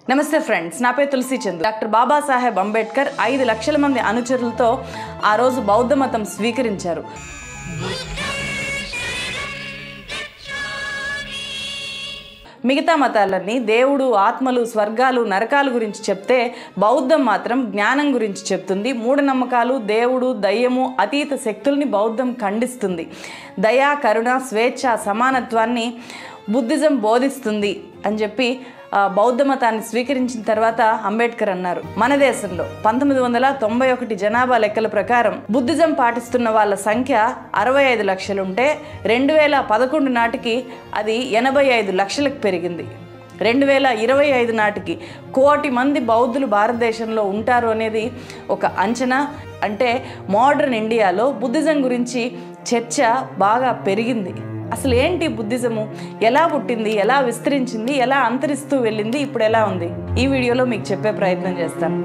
నమస్తే ఫ్రెండ్స్ నా పేరు తులసి చందు డాక్టర్ బాబాసాహెబ్ అంబేద్కర్ ఐదు లక్షల మంది అనుచరులతో ఆ రోజు బౌద్ధ మతం స్వీకరించారు మిగతా మతాలన్నీ దేవుడు ఆత్మలు స్వర్గాలు నరకాలు గురించి చెప్తే బౌద్ధం మాత్రం జ్ఞానం గురించి చెప్తుంది మూఢనమ్మకాలు దేవుడు దయ్యము అతీత శక్తుల్ని బౌద్ధం ఖండిస్తుంది దయా కరుణ స్వేచ్ఛ సమానత్వాన్ని బుద్ధిజం బోధిస్తుంది అని చెప్పి ఆ, బౌద్ధ మతాన్ని స్వీకరించిన తర్వాత అంబేద్కర్ అన్నారు మన దేశంలో పంతొమ్మిది వందల తొంభై ఒకటి జనాభా లెక్కల ప్రకారం బుద్ధిజం పాటిస్తున్న వాళ్ళ సంఖ్య అరవై ఐదు లక్షలుంటే రెండు వేల పదకొండు నాటికి అది ఎనభై ఐదు లక్షలకు పెరిగింది రెండు వేల ఇరవై ఐదు నాటికి కోటి మంది బౌద్ధులు భారతదేశంలో ఉంటారు అనేది ఒక అంచనా అంటే మోడర్న్ ఇండియాలో బుద్ధిజం గురించి చర్చ బాగా పెరిగింది అసలు ఏంటి బుద్ధిజము ఎలా పుట్టింది ఎలా విస్తరించింది ఎలా అంతరిస్తూ వెళ్ళింది ఇప్పుడు ఎలా ఉంది ఈ వీడియోలో మీకు చెప్పే ప్రయత్నం చేస్తాను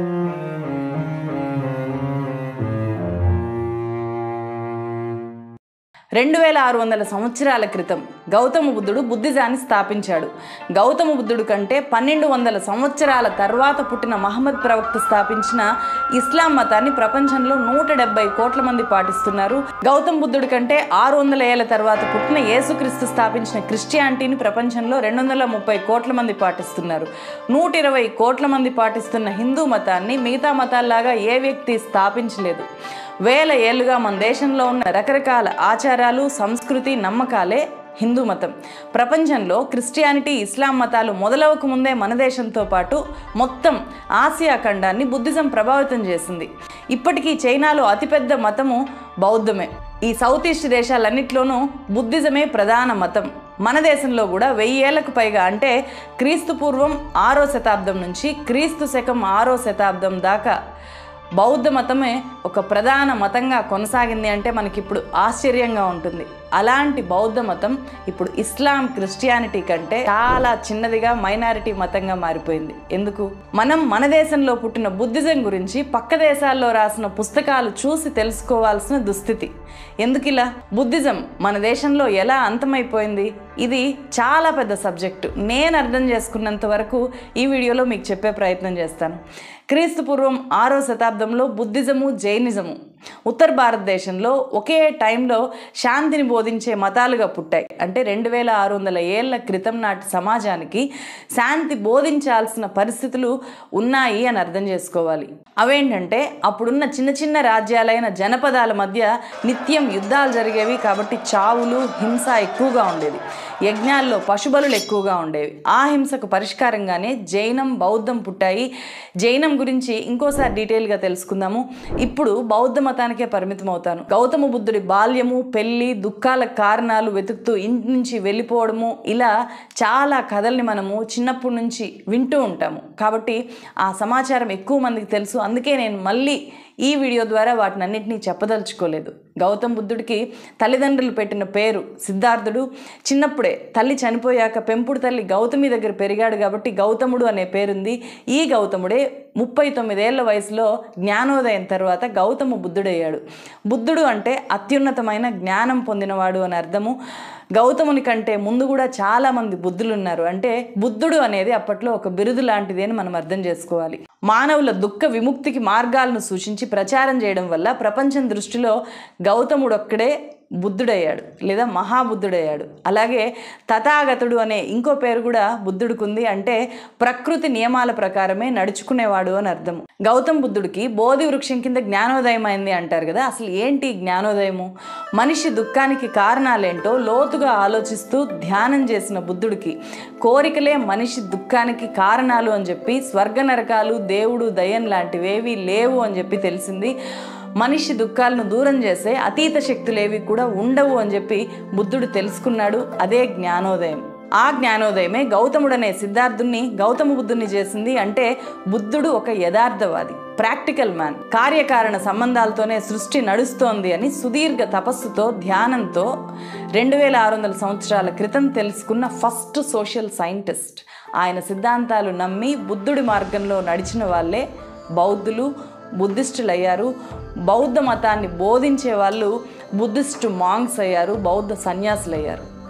రెండు వేల ఆరు వందల సంవత్సరాల క్రితం గౌతమ బుద్ధుడు బుద్ధిజాన్ని స్థాపించాడు గౌతమ బుద్ధుడు కంటే పన్నెండు వందల సంవత్సరాల తర్వాత పుట్టిన మహమ్మద్ ప్రవక్త స్థాపించిన ఇస్లాం మతాన్ని ప్రపంచంలో నూట డెబ్బై కోట్ల మంది పాటిస్తున్నారు గౌతమ బుద్ధుడి కంటే ఆరు వందల ఏళ్ల తర్వాత పుట్టిన యేసుక్రీస్తు స్థాపించిన క్రిస్టియానిటీని ప్రపంచంలో రెండు వందల ముప్పై కోట్ల మంది పాటిస్తున్నారు నూట ఇరవై కోట్ల మంది పాటిస్తున్న హిందూ మతాన్ని మిగతా మతాల్లాగా ఏ వ్యక్తి స్థాపించలేదు వేల ఏళ్లుగా మన దేశంలో ఉన్న రకరకాల ఆచారాలు సంస్కృతి నమ్మకాలే హిందూ మతం ప్రపంచంలో క్రిస్టియానిటీ ఇస్లాం మతాలు మొదలవక ముందే మన దేశంతో పాటు మొత్తం ఆసియా ఖండాన్ని బుద్ధిజం ప్రభావితం చేసింది ఇప్పటికీ చైనాలో అతిపెద్ద మతము బౌద్ధమే ఈ సౌత్ ఈస్ట్ దేశాలన్నింటిలోనూ బుద్ధిజమే ప్రధాన మతం మన దేశంలో కూడా వెయ్యి ఏళ్లకు పైగా అంటే క్రీస్తు పూర్వం ఆరో శతాబ్దం నుంచి క్రీస్తు శకం ఆరో శతాబ్దం దాకా బౌద్ధ మతమే ఒక ప్రధాన మతంగా కొనసాగింది అంటే మనకి ఇప్పుడు ఆశ్చర్యంగా ఉంటుంది అలాంటి బౌద్ధ మతం ఇప్పుడు ఇస్లాం క్రిస్టియానిటీ కంటే చాలా చిన్నదిగా మైనారిటీ మతంగా మారిపోయింది ఎందుకు మనం మన దేశంలో పుట్టిన బుద్ధిజం గురించి పక్క దేశాల్లో రాసిన పుస్తకాలు చూసి తెలుసుకోవాల్సిన దుస్థితి ఎందుకు ఇలా బుద్ధిజం మన దేశంలో ఎలా అంతమైపోయింది ఇది చాలా పెద్ద సబ్జెక్టు నేను అర్థం చేసుకున్నంత వరకు ఈ వీడియోలో మీకు చెప్పే ప్రయత్నం చేస్తాను క్రీస్తు పూర్వం ఆరో శతాబ్దంలో బుద్ధిజము జైనిజము ఉత్తర భారతదేశంలో ఒకే టైంలో శాంతిని బోధించే మతాలుగా పుట్టాయి అంటే రెండు వేల ఆరు వందల ఏళ్ల క్రితం నాటి సమాజానికి శాంతి బోధించాల్సిన పరిస్థితులు ఉన్నాయి అని అర్థం చేసుకోవాలి అవేంటంటే అప్పుడున్న చిన్న చిన్న రాజ్యాలైన జనపదాల మధ్య నిత్యం యుద్ధాలు జరిగేవి కాబట్టి చావులు హింస ఎక్కువగా ఉండేది యజ్ఞాల్లో పశుబలులు ఎక్కువగా ఉండేవి ఆ హింసకు పరిష్కారంగానే జైనం బౌద్ధం పుట్టాయి జైనం గురించి ఇంకోసారి డీటెయిల్గా తెలుసుకుందాము ఇప్పుడు బౌద్ధ మతానికే పరిమితం అవుతాను గౌతమ బుద్ధుడి బాల్యము పెళ్లి దుఃఖాల కారణాలు వెతుకుతూ ఇంటి నుంచి వెళ్ళిపోవడము ఇలా చాలా కథల్ని మనము చిన్నప్పటి నుంచి వింటూ ఉంటాము కాబట్టి ఆ సమాచారం ఎక్కువ మందికి తెలుసు అందుకే నేను మళ్ళీ ఈ వీడియో ద్వారా వాటిని అన్నింటినీ చెప్పదలుచుకోలేదు గౌతమ్ బుద్ధుడికి తల్లిదండ్రులు పెట్టిన పేరు సిద్ధార్థుడు చిన్నప్పుడే తల్లి చనిపోయాక పెంపుడు తల్లి గౌతమి దగ్గర పెరిగాడు కాబట్టి గౌతముడు అనే పేరుంది ఈ గౌతముడే ముప్పై తొమ్మిదేళ్ల వయసులో జ్ఞానోదయం తర్వాత గౌతమ బుద్ధుడయ్యాడు బుద్ధుడు అంటే అత్యున్నతమైన జ్ఞానం పొందినవాడు అని అర్థము గౌతముని కంటే ముందు కూడా చాలామంది బుద్ధులు ఉన్నారు అంటే బుద్ధుడు అనేది అప్పట్లో ఒక బిరుదు లాంటిది అని మనం అర్థం చేసుకోవాలి మానవుల దుఃఖ విముక్తికి మార్గాలను సూచించి ప్రచారం చేయడం వల్ల ప్రపంచం దృష్టిలో గౌతముడు ఒక్కడే బుద్ధుడయ్యాడు లేదా మహాబుద్ధుడయ్యాడు అలాగే తథాగతుడు అనే ఇంకో పేరు కూడా బుద్ధుడికుంది అంటే ప్రకృతి నియమాల ప్రకారమే నడుచుకునేవాడు అని అర్థం గౌతమ్ బుద్ధుడికి బోధి వృక్షం కింద జ్ఞానోదయం అయింది అంటారు కదా అసలు ఏంటి జ్ఞానోదయము మనిషి దుఃఖానికి కారణాలేంటో లోతుగా ఆలోచిస్తూ ధ్యానం చేసిన బుద్ధుడికి కోరికలే మనిషి దుఃఖానికి కారణాలు అని చెప్పి స్వర్గ నరకాలు దేవుడు దయ్యం లాంటివేవి లేవు అని చెప్పి తెలిసింది మనిషి దుఃఖాలను దూరం చేసే అతీత శక్తులేవి కూడా ఉండవు అని చెప్పి బుద్ధుడు తెలుసుకున్నాడు అదే జ్ఞానోదయం ఆ జ్ఞానోదయమే గౌతముడు అనే సిద్ధార్థుని గౌతమ బుద్ధుని చేసింది అంటే బుద్ధుడు ఒక యథార్థవాది ప్రాక్టికల్ మ్యాన్ కార్యకారణ సంబంధాలతోనే సృష్టి నడుస్తోంది అని సుదీర్ఘ తపస్సుతో ధ్యానంతో రెండు వేల ఆరు వందల సంవత్సరాల క్రితం తెలుసుకున్న ఫస్ట్ సోషల్ సైంటిస్ట్ ఆయన సిద్ధాంతాలు నమ్మి బుద్ధుడి మార్గంలో నడిచిన వాళ్ళే బౌద్ధులు బుద్ధిస్టులు అయ్యారు బౌద్ధ మతాన్ని బోధించే వాళ్ళు బుద్ధిస్టు మాంగ్స్ అయ్యారు బౌద్ధ సన్యాసులు అయ్యారు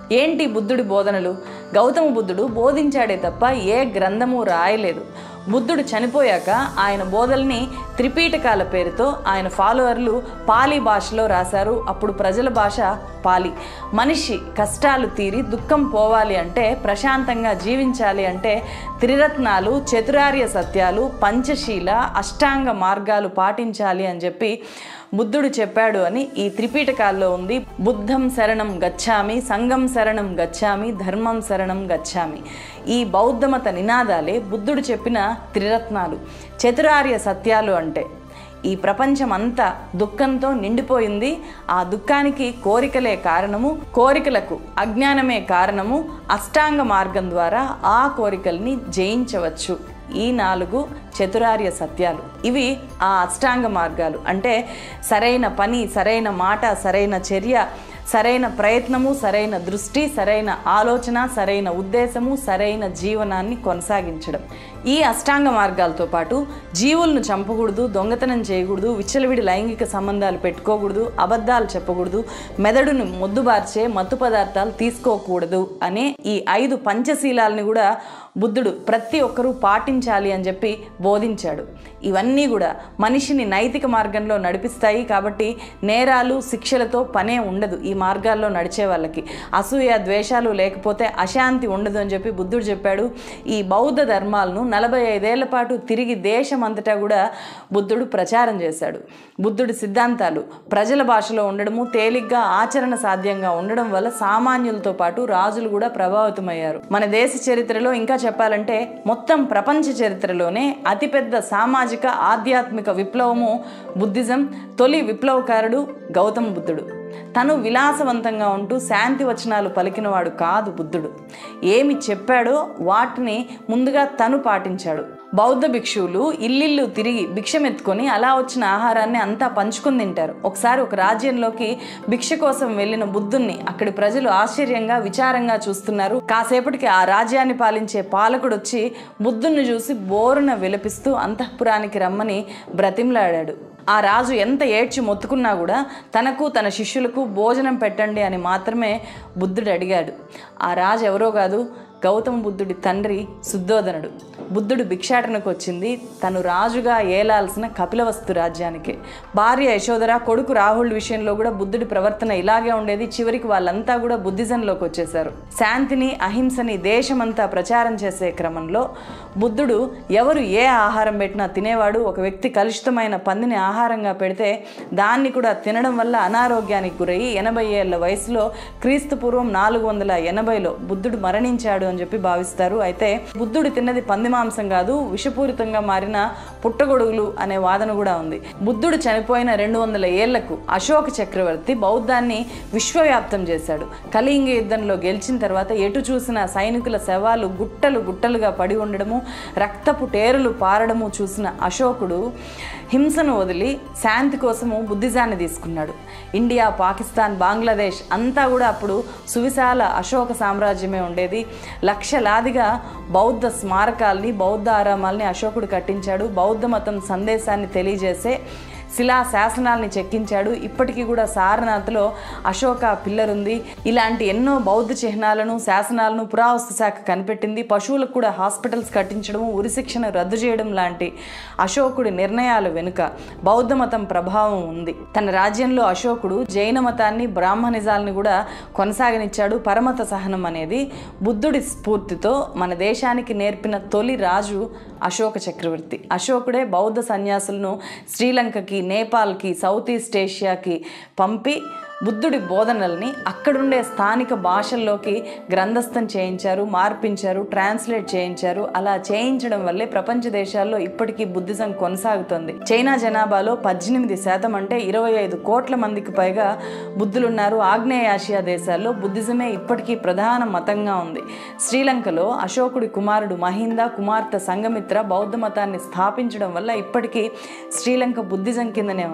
ఏంటి బుద్ధుడి బోధనలు గౌతమ బుద్ధుడు బోధించాడే తప్ప ఏ గ్రంథము రాయలేదు బుద్ధుడు చనిపోయాక ఆయన బోధల్ని త్రిపీఠకాల పేరుతో ఆయన ఫాలోవర్లు పాలీ భాషలో రాశారు అప్పుడు ప్రజల భాష పాలి మనిషి కష్టాలు తీరి దుఃఖం పోవాలి అంటే ప్రశాంతంగా జీవించాలి అంటే త్రిరత్నాలు చతురార్య సత్యాలు పంచశీల అష్టాంగ మార్గాలు పాటించాలి అని చెప్పి బుద్ధుడు చెప్పాడు అని ఈ త్రిపీఠకాల్లో ఉంది బుద్ధం శరణం గచ్చామి సంఘం శరణం గచ్చామి ధర్మం శరణం గచ్చామి ఈ బౌద్ధమత నినాదాలే బుద్ధుడు చెప్పిన త్రిరత్నాలు చతురార్య సత్యాలు అంటే ఈ ప్రపంచం అంతా దుఃఖంతో నిండిపోయింది ఆ దుఃఖానికి కోరికలే కారణము కోరికలకు అజ్ఞానమే కారణము అష్టాంగ మార్గం ద్వారా ఆ కోరికల్ని జయించవచ్చు ఈ నాలుగు చతురార్య సత్యాలు ఇవి ఆ అష్టాంగ మార్గాలు అంటే సరైన పని సరైన మాట సరైన చర్య సరైన ప్రయత్నము సరైన దృష్టి సరైన ఆలోచన సరైన ఉద్దేశము సరైన జీవనాన్ని కొనసాగించడం ఈ అష్టాంగ మార్గాలతో పాటు జీవులను చంపకూడదు దొంగతనం చేయకూడదు విచ్చలవిడి లైంగిక సంబంధాలు పెట్టుకోకూడదు అబద్ధాలు చెప్పకూడదు మెదడును మొద్దుబార్చే మత్తు పదార్థాలు తీసుకోకూడదు అనే ఈ ఐదు పంచశీలాలని కూడా బుద్ధుడు ప్రతి ఒక్కరూ పాటించాలి అని చెప్పి బోధించాడు ఇవన్నీ కూడా మనిషిని నైతిక మార్గంలో నడిపిస్తాయి కాబట్టి నేరాలు శిక్షలతో పనే ఉండదు ఈ మార్గాల్లో నడిచే వాళ్ళకి అసూయ ద్వేషాలు లేకపోతే అశాంతి ఉండదు అని చెప్పి బుద్ధుడు చెప్పాడు ఈ బౌద్ధ ధర్మాలను నలభై ఐదేళ్ల పాటు తిరిగి దేశం అంతటా కూడా బుద్ధుడు ప్రచారం చేశాడు బుద్ధుడి సిద్ధాంతాలు ప్రజల భాషలో ఉండడము తేలిగ్గా ఆచరణ సాధ్యంగా ఉండడం వల్ల సామాన్యులతో పాటు రాజులు కూడా ప్రభావితమయ్యారు మన దేశ చరిత్రలో ఇంకా చెప్పాలంటే మొత్తం ప్రపంచ చరిత్రలోనే అతిపెద్ద సామాజిక ఆధ్యాత్మిక విప్లవము బుద్ధిజం తొలి విప్లవకారుడు గౌతమ బుద్ధుడు తను విలాసవంతంగా ఉంటూ శాంతి వచనాలు పలికినవాడు కాదు బుద్ధుడు ఏమి చెప్పాడో వాటిని ముందుగా తను పాటించాడు బౌద్ధ భిక్షువులు ఇల్లిల్లు తిరిగి భిక్షమెత్తుకొని అలా వచ్చిన ఆహారాన్ని అంతా పంచుకొని తింటారు ఒకసారి ఒక రాజ్యంలోకి భిక్ష కోసం వెళ్ళిన బుద్ధుణ్ణి అక్కడి ప్రజలు ఆశ్చర్యంగా విచారంగా చూస్తున్నారు కాసేపటికి ఆ రాజ్యాన్ని పాలించే పాలకుడు వచ్చి బుద్ధుణ్ణి చూసి బోరున విలపిస్తూ అంతఃపురానికి రమ్మని బ్రతిమలాడాడు ఆ రాజు ఎంత ఏడ్చి మొత్తుకున్నా కూడా తనకు తన శిష్యులకు భోజనం పెట్టండి అని మాత్రమే బుద్ధుడు అడిగాడు ఆ రాజు ఎవరో కాదు గౌతమ బుద్ధుడి తండ్రి శుద్ధోదనుడు బుద్ధుడు భిక్షాటనకు వచ్చింది తను రాజుగా ఏలాల్సిన కపిలవస్తు రాజ్యానికి భార్య యశోధర కొడుకు రాహుల్ విషయంలో కూడా బుద్ధుడి ప్రవర్తన ఇలాగే ఉండేది చివరికి వాళ్ళంతా కూడా బుద్ధిజంలోకి వచ్చేశారు శాంతిని అహింసని దేశమంతా ప్రచారం చేసే క్రమంలో బుద్ధుడు ఎవరు ఏ ఆహారం పెట్టినా తినేవాడు ఒక వ్యక్తి కలుషితమైన పందిని ఆహారంగా పెడితే దాన్ని కూడా తినడం వల్ల అనారోగ్యానికి గురయ్యి ఎనభై ఏళ్ల వయసులో క్రీస్తు పూర్వం నాలుగు వందల ఎనభైలో బుద్ధుడు మరణించాడు అని చెప్పి భావిస్తారు అయితే బుద్ధుడు తిన్నది పంది మాంసం కాదు విషపూరితంగా మారిన పుట్టగొడుగులు అనే వాదన కూడా ఉంది బుద్ధుడు చనిపోయిన రెండు వందల ఏళ్లకు అశోక చక్రవర్తి బౌద్ధాన్ని విశ్వవ్యాప్తం చేశాడు కళింగ యుద్ధంలో గెలిచిన తర్వాత ఎటు చూసిన సైనికుల శవాలు గుట్టలు గుట్టలుగా పడి ఉండడము రక్తపు టేరులు పారడము చూసిన అశోకుడు హింసను వదిలి శాంతి కోసము బుద్ధిజాన్ని తీసుకున్నాడు ఇండియా పాకిస్తాన్ బంగ్లాదేశ్ అంతా కూడా అప్పుడు సువిశాల అశోక సామ్రాజ్యమే ఉండేది లక్షలాదిగా బౌద్ధ స్మారకాల్ని బౌద్ధ ఆరామాల్ని అశోకుడు కట్టించాడు బౌద్ధ మతం సందేశాన్ని తెలియజేసే శిలా శాసనాల్ని చెక్కించాడు ఇప్పటికీ కూడా సారనాథ్లో అశోక పిల్లర్ ఉంది ఇలాంటి ఎన్నో బౌద్ధ చిహ్నాలను శాసనాలను పురావస్తు శాఖ కనిపెట్టింది పశువులకు కూడా హాస్పిటల్స్ కట్టించడము ఉరిశిక్షను రద్దు చేయడం లాంటి అశోకుడి నిర్ణయాల వెనుక బౌద్ధ మతం ప్రభావం ఉంది తన రాజ్యంలో అశోకుడు జైన మతాన్ని బ్రాహ్మణిజాల్ని కూడా కొనసాగనిచ్చాడు పరమత సహనం అనేది బుద్ధుడి స్ఫూర్తితో మన దేశానికి నేర్పిన తొలి రాజు అశోక చక్రవర్తి అశోకుడే బౌద్ధ సన్యాసులను శ్రీలంకకి నేపాల్కి సౌత్ ఈస్ట్ ఏషియాకి పంపి బుద్ధుడి బోధనల్ని అక్కడుండే స్థానిక భాషల్లోకి గ్రంథస్థం చేయించారు మార్పించారు ట్రాన్స్లేట్ చేయించారు అలా చేయించడం వల్లే ప్రపంచ దేశాల్లో ఇప్పటికీ బుద్ధిజం కొనసాగుతుంది చైనా జనాభాలో పద్దెనిమిది శాతం అంటే ఇరవై ఐదు కోట్ల మందికి పైగా బుద్ధులున్నారు ఆగ్నేయాసియా దేశాల్లో బుద్ధిజమే ఇప్పటికీ ప్రధాన మతంగా ఉంది శ్రీలంకలో అశోకుడి కుమారుడు మహింద కుమార్తె సంగమిత్ర బౌద్ధ మతాన్ని స్థాపించడం వల్ల ఇప్పటికీ శ్రీలంక బుద్ధిజం కిందనే ఉంది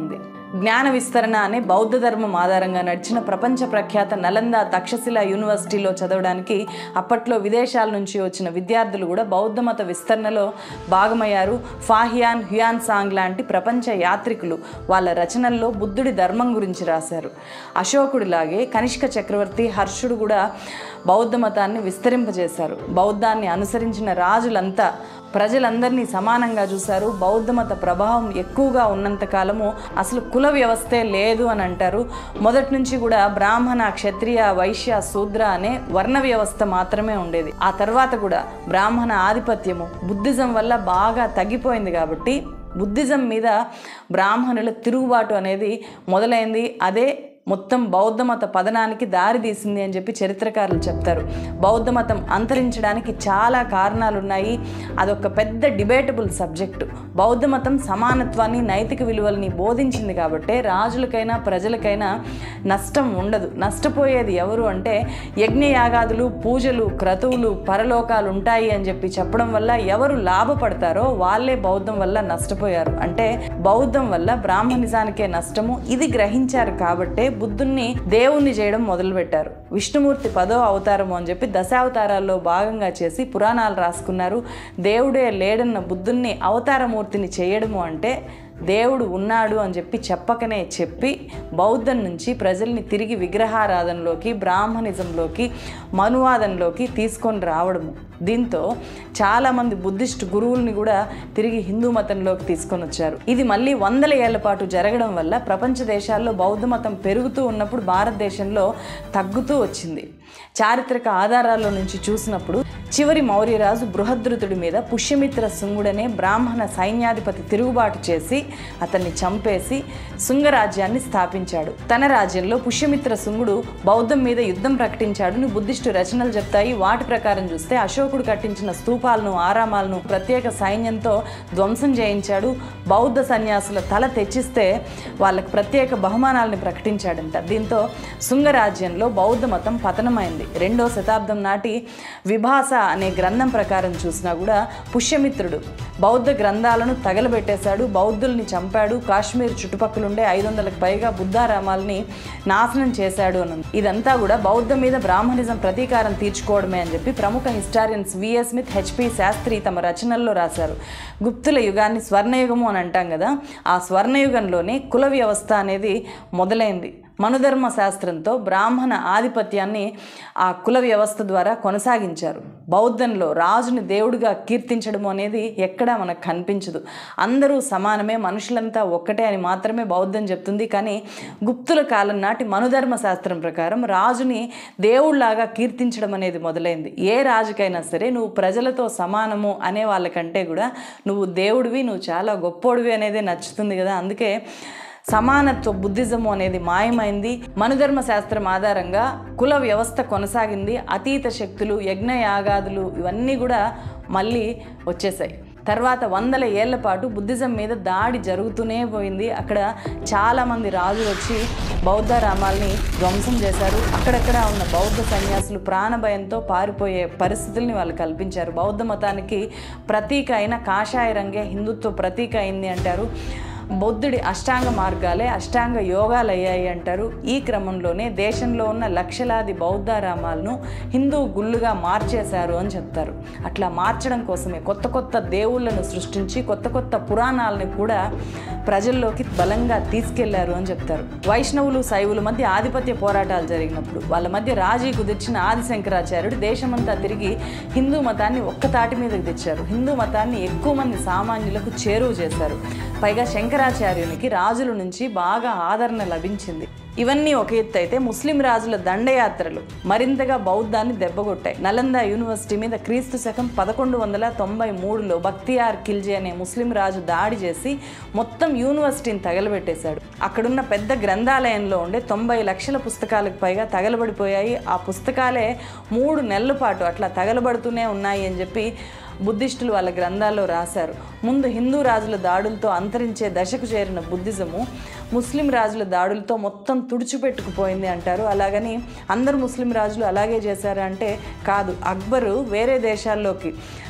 జ్ఞాన విస్తరణ అనే బౌద్ధ ధర్మం ఆధారంగా నడిచిన ప్రపంచ ప్రఖ్యాత నలంద తక్షశిల యూనివర్సిటీలో చదవడానికి అప్పట్లో విదేశాల నుంచి వచ్చిన విద్యార్థులు కూడా బౌద్ధ మత విస్తరణలో భాగమయ్యారు ఫాహియాన్ హ్యుయాన్ సాంగ్ లాంటి ప్రపంచ యాత్రికులు వాళ్ళ రచనల్లో బుద్ధుడి ధర్మం గురించి రాశారు అశోకుడిలాగే కనిష్క చక్రవర్తి హర్షుడు కూడా బౌద్ధ మతాన్ని విస్తరింపజేశారు బౌద్ధాన్ని అనుసరించిన రాజులంతా ప్రజలందరినీ సమానంగా చూశారు బౌద్ధ మత ప్రభావం ఎక్కువగా ఉన్నంత కాలము అసలు కుల వ్యవస్థే లేదు అని అంటారు మొదటి నుంచి కూడా బ్రాహ్మణ క్షత్రియ వైశ్య శూద్ర అనే వర్ణ వ్యవస్థ మాత్రమే ఉండేది ఆ తర్వాత కూడా బ్రాహ్మణ ఆధిపత్యము బుద్ధిజం వల్ల బాగా తగ్గిపోయింది కాబట్టి బుద్ధిజం మీద బ్రాహ్మణుల తిరుగుబాటు అనేది మొదలైంది అదే మొత్తం బౌద్ధ మత పతనానికి దారి తీసింది అని చెప్పి చరిత్రకారులు చెప్తారు బౌద్ధ మతం అంతరించడానికి చాలా కారణాలు ఉన్నాయి అదొక పెద్ద డిబేటబుల్ సబ్జెక్టు బౌద్ధ మతం సమానత్వాన్ని నైతిక విలువల్ని బోధించింది కాబట్టే రాజులకైనా ప్రజలకైనా నష్టం ఉండదు నష్టపోయేది ఎవరు అంటే యజ్ఞయాగాదులు పూజలు క్రతువులు పరలోకాలు ఉంటాయి అని చెప్పి చెప్పడం వల్ల ఎవరు లాభపడతారో వాళ్ళే బౌద్ధం వల్ల నష్టపోయారు అంటే బౌద్ధం వల్ల బ్రాహ్మణిజానికే నష్టము ఇది గ్రహించారు కాబట్టే బుద్ధుణ్ణి దేవుణ్ణి చేయడం మొదలుపెట్టారు విష్ణుమూర్తి పదో అవతారము అని చెప్పి దశావతారాల్లో భాగంగా చేసి పురాణాలు రాసుకున్నారు దేవుడే లేడన్న బుద్ధుణ్ణి అవతారమూర్తిని చేయడము అంటే దేవుడు ఉన్నాడు అని చెప్పి చెప్పకనే చెప్పి బౌద్ధం నుంచి ప్రజల్ని తిరిగి విగ్రహారాధనలోకి బ్రాహ్మణిజంలోకి మనువాదంలోకి తీసుకొని రావడము దీంతో చాలామంది బుద్ధిస్ట్ గురువుల్ని కూడా తిరిగి హిందూ మతంలోకి తీసుకొని వచ్చారు ఇది మళ్ళీ వందల ఏళ్ల పాటు జరగడం వల్ల ప్రపంచ దేశాల్లో బౌద్ధ మతం పెరుగుతూ ఉన్నప్పుడు భారతదేశంలో తగ్గుతూ వచ్చింది చారిత్రక ఆధారాల్లో నుంచి చూసినప్పుడు చివరి మౌర్యరాజు బృహద్రుతుడి మీద పుష్యమిత్ర శుంగుడనే బ్రాహ్మణ సైన్యాధిపతి తిరుగుబాటు చేసి అతన్ని చంపేసి శుంగరాజ్యాన్ని స్థాపించాడు తన రాజ్యంలో పుష్యమిత్ర శుంగుడు బౌద్ధం మీద యుద్ధం ప్రకటించాడని బుద్ధిస్టు రచనలు చెప్తాయి వాటి ప్రకారం చూస్తే అశోకుడు కట్టించిన స్తూపాలను ఆరామాలను ప్రత్యేక సైన్యంతో ధ్వంసం చేయించాడు బౌద్ధ సన్యాసుల తల తెచ్చిస్తే వాళ్ళకి ప్రత్యేక బహుమానాలను ప్రకటించాడంట దీంతో శుంగరాజ్యంలో బౌద్ధ మతం పతనమైంది రెండో శతాబ్దం నాటి విభాస అనే గ్రంథం ప్రకారం చూసినా కూడా పుష్యమిత్రుడు బౌద్ధ గ్రంథాలను తగలబెట్టేశాడు బౌద్ధుల్ని చంపాడు కాశ్మీర్ చుట్టుపక్కలుండే ఐదు వందలకు పైగా బుద్ధారామాల్ని నాశనం చేశాడు అని ఉంది. ఇదంతా కూడా బౌద్ధం మీద బ్రాహ్మణిజం ప్రతీకారం తీర్చుకోవడమే అని చెప్పి ప్రముఖ historians VS Smith HP Sastri తమ రచనల్లో రాశారు గుప్తుల యుగాన్ని స్వర్ణయుగము అని అంటాం కదా ఆ స్వర్ణయుగంలోనే కుల వ్యవస్థ అనేది మొదలైంది మనుధర్మ శాస్త్రంతో బ్రాహ్మణ ఆధిపత్యాన్ని ఆ కుల వ్యవస్థ ద్వారా కొనసాగించారు బౌద్ధంలో రాజుని దేవుడిగా కీర్తించడం అనేది ఎక్కడా మనకు కనిపించదు అందరూ సమానమే మనుషులంతా ఒక్కటే అని మాత్రమే బౌద్ధం చెప్తుంది కానీ గుప్తుల కాలం నాటి మనుధర్మ శాస్త్రం ప్రకారం రాజుని దేవుళ్లాగా కీర్తించడం అనేది మొదలైంది ఏ రాజుకైనా సరే నువ్వు ప్రజలతో సమానము అనే వాళ్ళకంటే కూడా నువ్వు దేవుడివి నువ్వు చాలా గొప్పోడివి అనేది నచ్చుతుంది కదా అందుకే సమానత్వ బుద్ధిజము అనేది మాయమైంది మనుధర్మ శాస్త్రం ఆధారంగా కుల వ్యవస్థ కొనసాగింది అతీత శక్తులు యజ్ఞ యాగాదులు ఇవన్నీ కూడా మళ్ళీ వచ్చేసాయి తర్వాత వందల ఏళ్ల పాటు బుద్ధిజం మీద దాడి జరుగుతూనే పోయింది అక్కడ చాలామంది రాజులు వచ్చి బౌద్ధ రామాల్ని ధ్వంసం చేశారు అక్కడక్కడ ఉన్న బౌద్ధ సన్యాసులు ప్రాణభయంతో పారిపోయే పరిస్థితుల్ని వాళ్ళు కల్పించారు బౌద్ధ మతానికి ప్రతీక అయిన కాషాయ రంగే హిందుత్వ ప్రతీక అయింది అంటారు బౌద్ధుడి అష్టాంగ మార్గాలే అష్టాంగ యోగాలు అయ్యాయి అంటారు ఈ క్రమంలోనే దేశంలో ఉన్న లక్షలాది బౌద్ధారామాలను హిందూ గుళ్ళుగా మార్చేశారు అని చెప్తారు అట్లా మార్చడం కోసమే కొత్త కొత్త దేవుళ్ళను సృష్టించి కొత్త కొత్త పురాణాలను కూడా ప్రజల్లోకి బలంగా తీసుకెళ్లారు అని చెప్తారు వైష్ణవులు శైవుల మధ్య ఆధిపత్య పోరాటాలు జరిగినప్పుడు వాళ్ళ మధ్య రాజీ కుదిర్చిన ఆదిశంకరాచార్యుడు దేశమంతా తిరిగి హిందూ మతాన్ని ఒక్క తాటి మీదకి తెచ్చారు హిందూ మతాన్ని ఎక్కువ మంది సామాన్యులకు చేరువ చేశారు పైగా శంకరాచార్యునికి రాజుల నుంచి బాగా ఆదరణ లభించింది ఇవన్నీ ఒక ఎత్తు అయితే ముస్లిం రాజుల దండయాత్రలు మరింతగా బౌద్ధాన్ని దెబ్బగొట్టాయి నలంద యూనివర్సిటీ మీద క్రీస్తు శకం పదకొండు వందల తొంభై మూడులో బక్తియార్ ఖిల్జీ అనే ముస్లిం రాజు దాడి చేసి మొత్తం యూనివర్సిటీని తగలబెట్టేశాడు అక్కడున్న పెద్ద గ్రంథాలయంలో ఉండే తొంభై లక్షల పుస్తకాలకు పైగా తగలబడిపోయాయి ఆ పుస్తకాలే మూడు నెలల పాటు అట్లా తగలబడుతూనే ఉన్నాయి అని చెప్పి బుద్ధిస్టులు వాళ్ళ గ్రంథాల్లో రాశారు ముందు హిందూ రాజుల దాడులతో అంతరించే దశకు చేరిన బుద్ధిజము ముస్లిం రాజుల దాడులతో మొత్తం తుడిచిపెట్టుకుపోయింది అంటారు అలాగని అందరు ముస్లిం రాజులు అలాగే చేశారా అంటే కాదు అక్బరు వేరే దేశాల్లోకి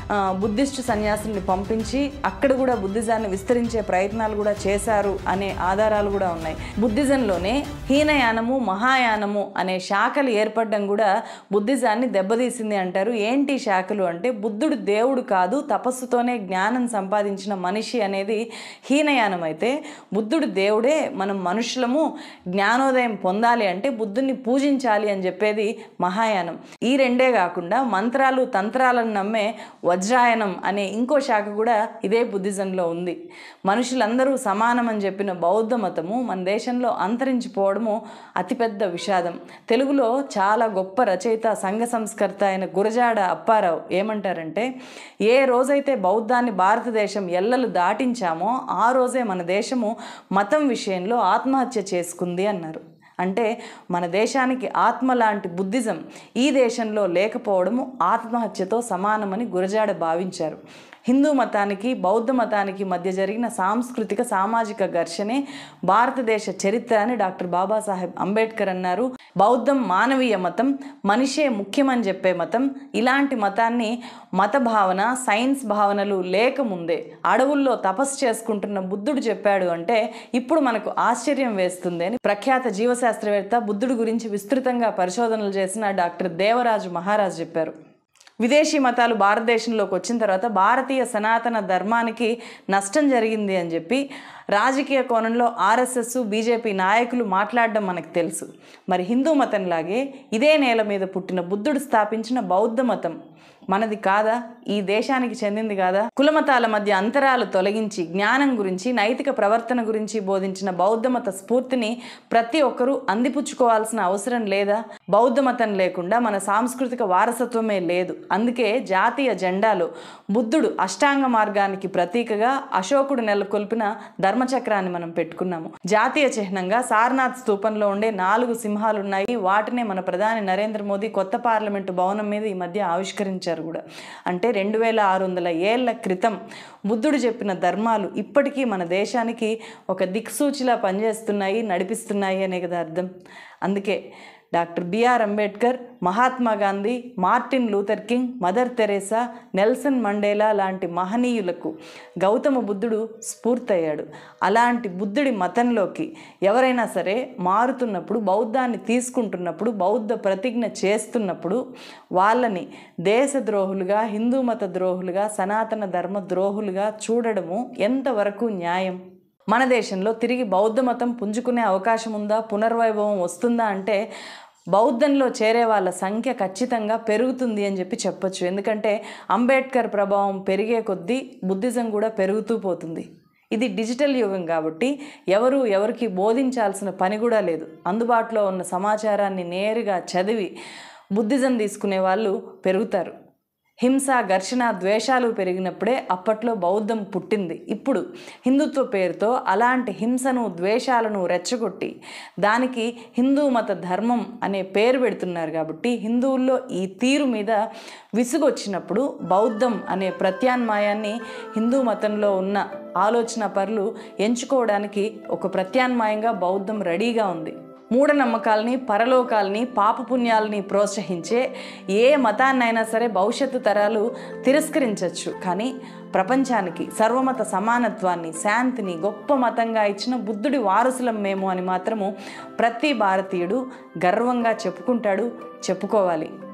ఆ, బుద్ధిస్టు సన్యాసుల్ని పంపించి అక్కడ కూడా బుద్ధిజాన్ని విస్తరించే ప్రయత్నాలు కూడా చేశారు అనే ఆధారాలు కూడా ఉన్నాయి బుద్ధిజంలోనే హీనయానము మహాయానము అనే శాఖలు ఏర్పడడం కూడా బుద్ధిజాన్ని దెబ్బతీసింది అంటారు ఏంటి శాఖలు అంటే బుద్ధుడు దేవుడు కాదు తపస్సుతోనే జ్ఞానం సంపాదించిన మనిషి అనేది హీనయానం అయితే బుద్ధుడు దేవుడే మనం మనుషులము జ్ఞానోదయం పొందాలి అంటే బుద్ధుని పూజించాలి అని చెప్పేది మహాయానం ఈ రెండే కాకుండా మంత్రాలు తంత్రాలను నమ్మే వజ్రాయనం అనే ఇంకో శాఖ కూడా ఇదే బుద్ధిజంలో ఉంది మనుషులందరూ సమానం అని చెప్పిన బౌద్ధ మతము మన దేశంలో అంతరించిపోవడము అతిపెద్ద విషాదం తెలుగులో చాలా గొప్ప రచయిత సంఘ సంస్కర్త అయిన గురజాడ అప్పారావు ఏమంటారంటే ఏ రోజైతే బౌద్ధాన్ని భారతదేశం ఎల్లలు దాటించామో ఆ రోజే మన దేశము మతం విషయంలో ఆత్మహత్య చేసుకుంది అన్నారు అంటే మన దేశానికి ఆత్మ లాంటి బుద్ధిజం ఈ దేశంలో లేకపోవడము ఆత్మహత్యతో సమానమని గురజాడ భావించారు హిందూ మతానికి బౌద్ధ మతానికి మధ్య జరిగిన సాంస్కృతిక సామాజిక ఘర్షణే భారతదేశ చరిత్ర అని డాక్టర్ బాబాసాహెబ్ అంబేద్కర్ అన్నారు బౌద్ధం మానవీయ మతం మనిషే ముఖ్యమని చెప్పే మతం ఇలాంటి మతాన్ని మత భావన సైన్స్ భావనలు లేకముందే అడవుల్లో తపస్సు చేసుకుంటున్న బుద్ధుడు చెప్పాడు అంటే ఇప్పుడు మనకు ఆశ్చర్యం వేస్తుంది అని ప్రఖ్యాత జీవశాస్త్రవేత్త బుద్ధుడు గురించి విస్తృతంగా పరిశోధనలు చేసిన డాక్టర్ దేవరాజు మహారాజ్ చెప్పారు విదేశీ మతాలు భారతదేశంలోకి వచ్చిన తర్వాత భారతీయ సనాతన ధర్మానికి నష్టం జరిగింది అని చెప్పి రాజకీయ కోణంలో ఆర్ఎస్ఎస్ బీజేపీ నాయకులు మాట్లాడడం మనకు తెలుసు మరి హిందూ మతంలాగే ఇదే నేల మీద పుట్టిన బుద్ధుడు స్థాపించిన బౌద్ధ మతం మనది కాదా ఈ దేశానికి చెందింది కాదా కులమతాల మధ్య అంతరాలు తొలగించి జ్ఞానం గురించి నైతిక ప్రవర్తన గురించి బోధించిన బౌద్ధ మత స్ఫూర్తిని ప్రతి ఒక్కరూ అందిపుచ్చుకోవాల్సిన అవసరం లేదా బౌద్ధ మతం లేకుండా మన సాంస్కృతిక వారసత్వమే లేదు అందుకే జాతీయ జెండాలో బుద్ధుడు అష్టాంగ మార్గానికి ప్రతీకగా అశోకుడు నెలకొల్పిన ధర్మచక్రాన్ని మనం పెట్టుకున్నాము జాతీయ చిహ్నంగా సారనాథ్ స్తూపంలో ఉండే నాలుగు సింహాలు ఉన్నాయి వాటినే మన ప్రధాని నరేంద్ర మోదీ కొత్త పార్లమెంటు భవనం మీద ఈ మధ్య ఆవిష్కరించారు కూడా అంటే రెండు వేల ఆరు వందల ఏళ్ల క్రితం బుద్ధుడు చెప్పిన ధర్మాలు ఇప్పటికీ మన దేశానికి ఒక దిక్సూచిలా పనిచేస్తున్నాయి నడిపిస్తున్నాయి అనే కదా అర్థం అందుకే doctor BR Ambedkar Mahatma Gandhi Martin Luther King Mother Teresa Nelson Mandela లాంటి మహనీయులకు గౌతమ బుద్ధుడు స్ఫూర్తయ్యాడు అలాంటి బుద్ధుడి మతంలోకి ఎవరైనా సరే మారుతున్నప్పుడు బౌద్ధాన్ని తీసుకుంటున్నప్పుడు బౌద్ధ ప్రతిజ్ఞ చేస్తున్నప్పుడు వాళ్ళని దేశద్రోహులుగా హిందూ మత ద్రోహులుగా సనాతన ధర్మ ద్రోహులుగా చూడడము ఎంతవరకు న్యాయం మన దేశంలో తిరిగి బౌద్ధ మతం పుంజుకునే అవకాశం ఉందా పునర్వైభవం వస్తుందా అంటే బౌద్ధంలో చేరే వాళ్ళ సంఖ్య ఖచ్చితంగా పెరుగుతుంది అని చెప్పి చెప్పొచ్చు ఎందుకంటే అంబేద్కర్ ప్రభావం పెరిగే కొద్దీ బుద్ధిజం కూడా పెరుగుతూ పోతుంది ఇది డిజిటల్ యుగం కాబట్టి ఎవరు ఎవరికి బోధించాల్సిన పని కూడా లేదు అందుబాటులో ఉన్న సమాచారాన్ని నేరుగా చదివి బుద్ధిజం తీసుకునే వాళ్ళు పెరుగుతారు హింస ఘర్షణ ద్వేషాలు పెరిగినప్పుడే అప్పట్లో బౌద్ధం పుట్టింది ఇప్పుడు హిందుత్వ పేరుతో అలాంటి హింసను ద్వేషాలను రెచ్చగొట్టి దానికి హిందూ మత ధర్మం అనే పేరు పెడుతున్నారు కాబట్టి హిందువుల్లో ఈ తీరు మీద విసుగొచ్చినప్పుడు బౌద్ధం అనే ప్రత్యామ్నాయాన్ని హిందూ మతంలో ఉన్న ఆలోచన పరులు ఎంచుకోవడానికి ఒక ప్రత్యామ్నాయంగా బౌద్ధం రెడీగా ఉంది మూఢనమ్మకాలని పరలోకాలని పాపపుణ్యాలని ప్రోత్సహించే ఏ మతాన్నైనా సరే భవిష్యత్తు తరాలు తిరస్కరించవచ్చు కానీ ప్రపంచానికి సర్వమత సమానత్వాన్ని శాంతిని గొప్ప మతంగా ఇచ్చిన బుద్ధుడి వారసులం మేము అని మాత్రము ప్రతి భారతీయుడు గర్వంగా చెప్పుకుంటాడు చెప్పుకోవాలి